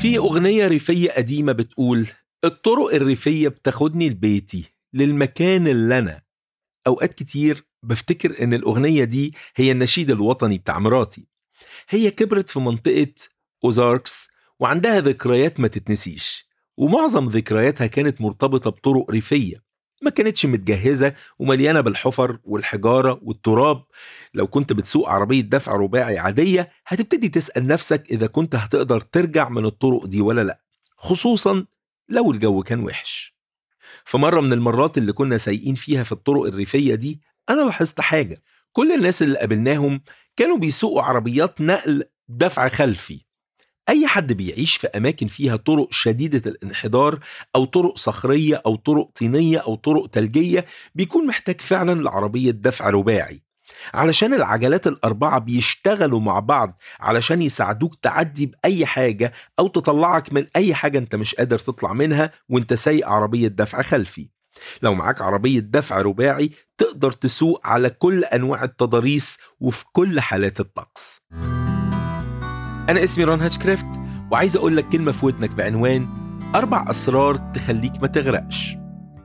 في أغنية ريفية قديمة بتقول الطرق الريفية بتاخدني لبيتي للمكان اللي أنا أوقات كتير بفتكر إن الأغنية دي هي النشيد الوطني بتاع مراتي هي كبرت في منطقة أوزاركس وعندها ذكريات ما تتنسيش ومعظم ذكرياتها كانت مرتبطة بطرق ريفية ما كانتش متجهزة ومليانة بالحفر والحجارة والتراب لو كنت بتسوق عربية دفع رباعي عادية هتبتدي تسأل نفسك إذا كنت هتقدر ترجع من الطرق دي ولا لأ خصوصا لو الجو كان وحش في مرة من المرات اللي كنا سايقين فيها في الطرق الريفية دي أنا لاحظت حاجة كل الناس اللي قابلناهم كانوا بيسوقوا عربيات نقل دفع خلفي أي حد بيعيش في أماكن فيها طرق شديدة الانحدار أو طرق صخرية أو طرق طينية أو طرق تلجية بيكون محتاج فعلا لعربية دفع رباعي علشان العجلات الأربعة بيشتغلوا مع بعض علشان يساعدوك تعدي بأي حاجة أو تطلعك من أي حاجة أنت مش قادر تطلع منها وأنت سايق عربية دفع خلفي لو معاك عربية دفع رباعي تقدر تسوق على كل أنواع التضاريس وفي كل حالات الطقس أنا اسمي ران هاتشكرافت وعايز أقول لك كلمة في ودنك بعنوان أربع أسرار تخليك ما تغرقش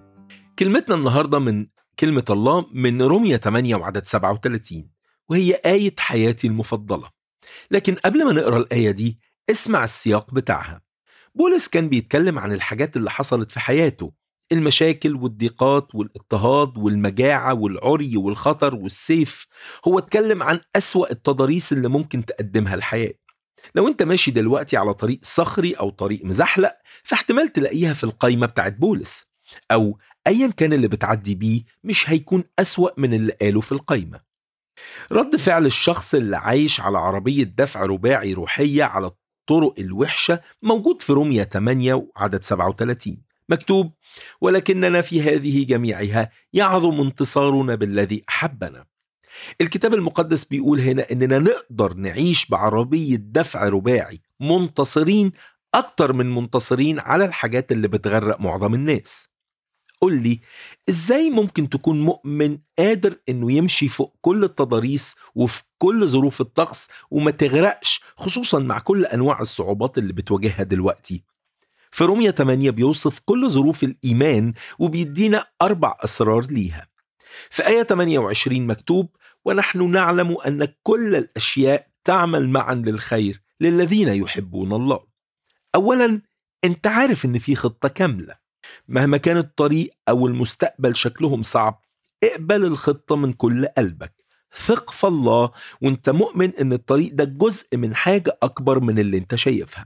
كلمتنا النهاردة من كلمة الله من رومية 8 وعدد 37 وهي آية حياتي المفضلة لكن قبل ما نقرأ الآية دي اسمع السياق بتاعها بولس كان بيتكلم عن الحاجات اللي حصلت في حياته المشاكل والضيقات والاضطهاد والمجاعة والعري والخطر والسيف هو اتكلم عن أسوأ التضاريس اللي ممكن تقدمها الحياة لو انت ماشي دلوقتي على طريق صخري او طريق مزحلق فاحتمال تلاقيها في القايمة بتاعت بولس او ايا كان اللي بتعدي بيه مش هيكون اسوأ من اللي قاله في القايمة رد فعل الشخص اللي عايش على عربية دفع رباعي روحية على الطرق الوحشة موجود في رومية 8 وعدد 37 مكتوب ولكننا في هذه جميعها يعظم انتصارنا بالذي أحبنا الكتاب المقدس بيقول هنا اننا نقدر نعيش بعربية دفع رباعي منتصرين اكتر من منتصرين على الحاجات اللي بتغرق معظم الناس قل لي ازاي ممكن تكون مؤمن قادر انه يمشي فوق كل التضاريس وفي كل ظروف الطقس وما تغرقش خصوصا مع كل انواع الصعوبات اللي بتواجهها دلوقتي في رومية 8 بيوصف كل ظروف الإيمان وبيدينا أربع أسرار ليها في آية 28 مكتوب ونحن نعلم ان كل الاشياء تعمل معا للخير للذين يحبون الله. اولا انت عارف ان في خطه كامله. مهما كان الطريق او المستقبل شكلهم صعب اقبل الخطه من كل قلبك. ثق في الله وانت مؤمن ان الطريق ده جزء من حاجه اكبر من اللي انت شايفها.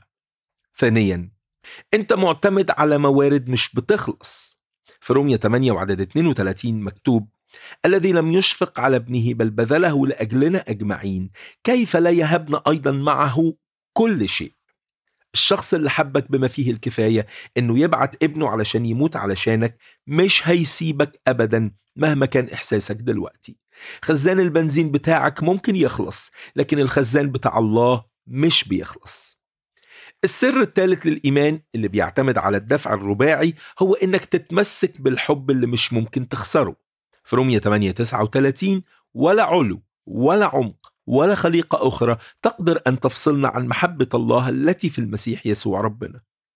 ثانيا انت معتمد على موارد مش بتخلص. في رومية 8 وعدد 32 مكتوب الذي لم يشفق على ابنه بل بذله لاجلنا اجمعين كيف لا يهبنا ايضا معه كل شيء الشخص اللي حبك بما فيه الكفايه انه يبعت ابنه علشان يموت علشانك مش هيسيبك ابدا مهما كان احساسك دلوقتي خزان البنزين بتاعك ممكن يخلص لكن الخزان بتاع الله مش بيخلص السر الثالث للإيمان اللي بيعتمد على الدفع الرباعي هو إنك تتمسك بالحب اللي مش ممكن تخسره في رومية 8 39 ولا علو ولا عمق ولا خليقة أخرى تقدر أن تفصلنا عن محبة الله التي في المسيح يسوع ربنا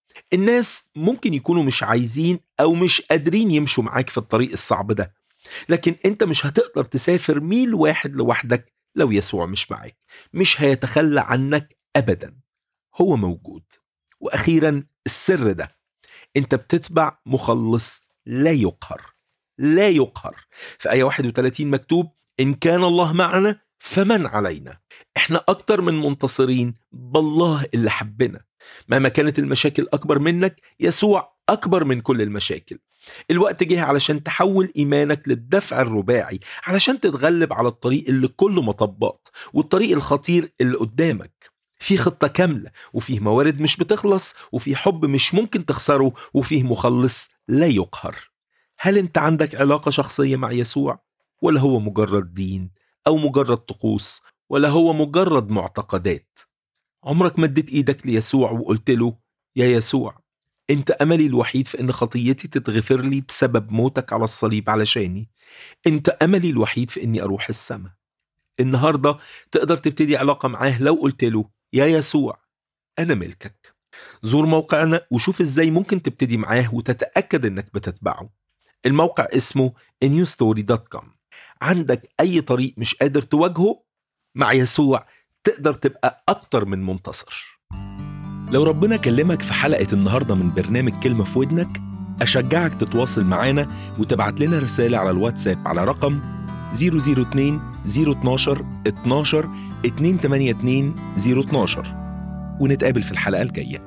الناس ممكن يكونوا مش عايزين أو مش قادرين يمشوا معاك في الطريق الصعب ده لكن أنت مش هتقدر تسافر ميل واحد لوحدك لو يسوع مش معاك مش هيتخلى عنك أبدا هو موجود وأخيرا السر ده أنت بتتبع مخلص لا يقهر لا يقهر في آية 31 مكتوب إن كان الله معنا فمن علينا احنا أكتر من منتصرين بالله اللي حبنا مهما كانت المشاكل أكبر منك يسوع أكبر من كل المشاكل الوقت جه علشان تحول إيمانك للدفع الرباعي علشان تتغلب على الطريق اللي كله مطبات والطريق الخطير اللي قدامك في خطة كاملة وفيه موارد مش بتخلص وفيه حب مش ممكن تخسره وفيه مخلص لا يقهر هل انت عندك علاقة شخصية مع يسوع ولا هو مجرد دين أو مجرد طقوس ولا هو مجرد معتقدات عمرك مدت إيدك ليسوع وقلت له يا يسوع انت أملي الوحيد في أن خطيتي تتغفر لي بسبب موتك على الصليب علشاني انت أملي الوحيد في أني أروح السماء النهاردة تقدر تبتدي علاقة معاه لو قلت له يا يسوع أنا ملكك زور موقعنا وشوف ازاي ممكن تبتدي معاه وتتأكد انك بتتبعه الموقع اسمه newstory.com عندك أي طريق مش قادر تواجهه مع يسوع تقدر تبقى أكتر من منتصر لو ربنا كلمك في حلقة النهاردة من برنامج كلمة في ودنك أشجعك تتواصل معانا وتبعت لنا رسالة على الواتساب على رقم 002 012 12 282 012 ونتقابل في الحلقة الجاية